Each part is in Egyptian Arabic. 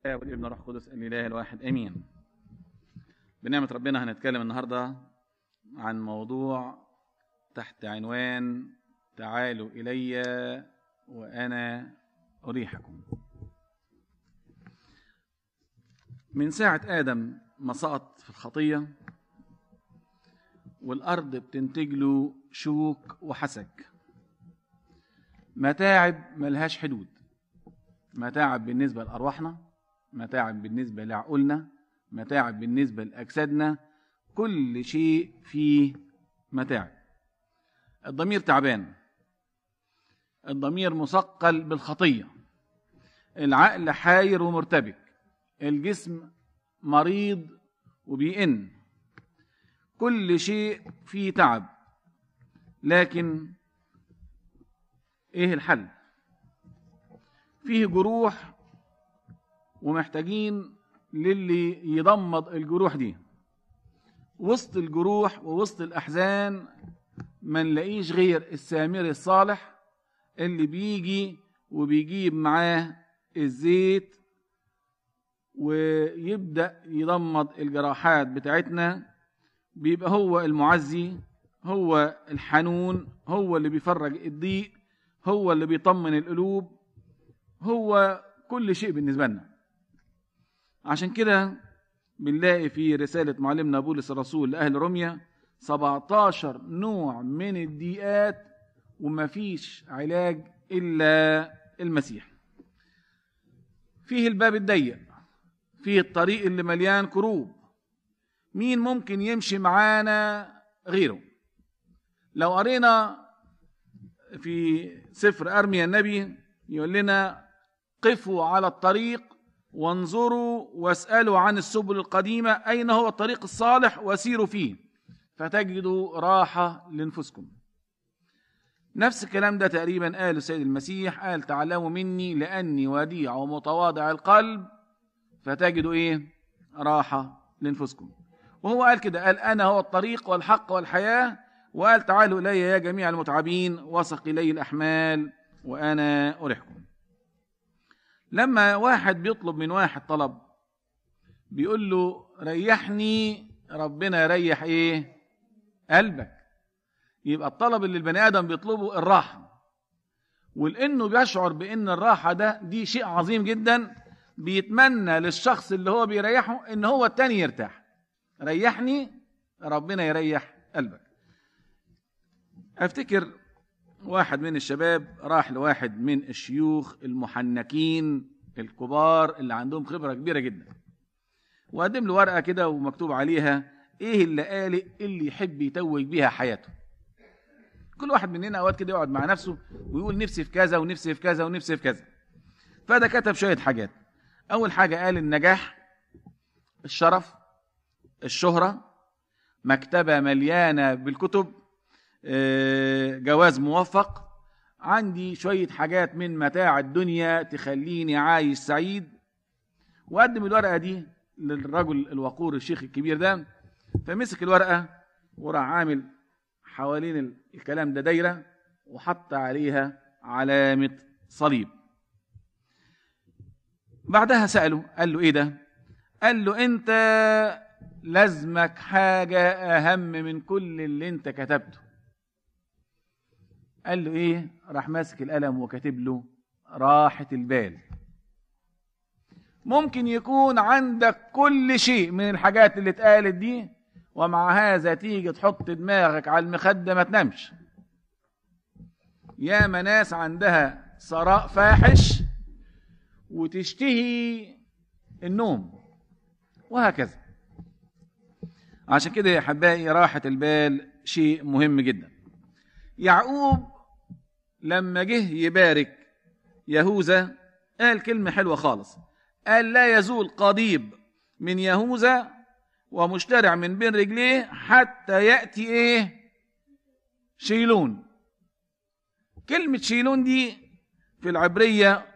والابن والروح القدس الاله الواحد امين بنعمه ربنا هنتكلم النهارده عن موضوع تحت عنوان تعالوا الي وانا اريحكم من ساعه ادم ما سقط في الخطيه والارض بتنتج له شوك وحسك متاعب ملهاش حدود متاعب بالنسبه لارواحنا متاعب بالنسبه لعقولنا متاعب بالنسبه لاجسادنا كل شيء فيه متاعب الضمير تعبان الضمير مثقل بالخطيه العقل حاير ومرتبك الجسم مريض وبيئن كل شيء فيه تعب لكن ايه الحل فيه جروح ومحتاجين للي يضمد الجروح دي وسط الجروح ووسط الاحزان ما نلاقيش غير السامري الصالح اللي بيجي وبيجيب معاه الزيت ويبدا يضمد الجراحات بتاعتنا بيبقى هو المعزي هو الحنون هو اللي بيفرج الضيق هو اللي بيطمن القلوب هو كل شيء بالنسبه لنا عشان كده بنلاقي في رسالة معلمنا بولس الرسول لأهل روميا 17 نوع من الضيقات ومفيش علاج إلا المسيح فيه الباب الضيق فيه الطريق اللي مليان كروب مين ممكن يمشي معانا غيره لو قرينا في سفر أرميا النبي يقول لنا قفوا على الطريق وانظروا واسألوا عن السبل القديمة أين هو الطريق الصالح وسيروا فيه فتجدوا راحة لنفسكم نفس الكلام ده تقريبا قاله السيد المسيح قال تعلموا مني لأني وديع ومتواضع القلب فتجدوا إيه راحة لنفسكم وهو قال كده قال أنا هو الطريق والحق والحياة وقال تعالوا إلي يا جميع المتعبين وثق إلي الأحمال وأنا أريحكم لما واحد بيطلب من واحد طلب بيقول له ريحني ربنا يريح ايه قلبك يبقى الطلب اللي البني ادم بيطلبه الراحه ولانه بيشعر بان الراحه ده دي شيء عظيم جدا بيتمنى للشخص اللي هو بيريحه ان هو التاني يرتاح ريحني ربنا يريح قلبك افتكر واحد من الشباب راح لواحد من الشيوخ المحنكين الكبار اللي عندهم خبرة كبيرة جدا وقدم له ورقة كده ومكتوب عليها ايه اللي قال اللي يحب يتوج بيها حياته كل واحد مننا اوقات كده يقعد مع نفسه ويقول نفسي في كذا ونفسي في كذا ونفسي في كذا فده كتب شوية حاجات اول حاجة قال النجاح الشرف الشهرة مكتبة مليانة بالكتب جواز موفق عندي شوية حاجات من متاع الدنيا تخليني عايش سعيد وقدم الورقة دي للرجل الوقور الشيخ الكبير ده فمسك الورقة وراح عامل حوالين الكلام ده دايرة وحط عليها علامة صليب بعدها سأله قال له ايه ده قال له انت لازمك حاجة اهم من كل اللي انت كتبته قال له ايه راح ماسك القلم وكاتب له راحة البال ممكن يكون عندك كل شيء من الحاجات اللي اتقالت دي ومع هذا تيجي تحط دماغك على المخدة ما تنامش يا ناس عندها ثراء فاحش وتشتهي النوم وهكذا عشان كده يا حبائي راحة البال شيء مهم جدا يعقوب لما جه يبارك يهوذا قال كلمة حلوة خالص قال لا يزول قضيب من يهوذا ومشترع من بين رجليه حتى يأتي ايه شيلون كلمة شيلون دي في العبرية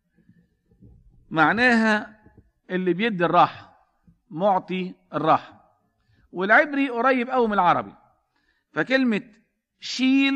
معناها اللي بيدي الراحة معطي الراحة والعبري قريب قوي من العربي فكلمة شيل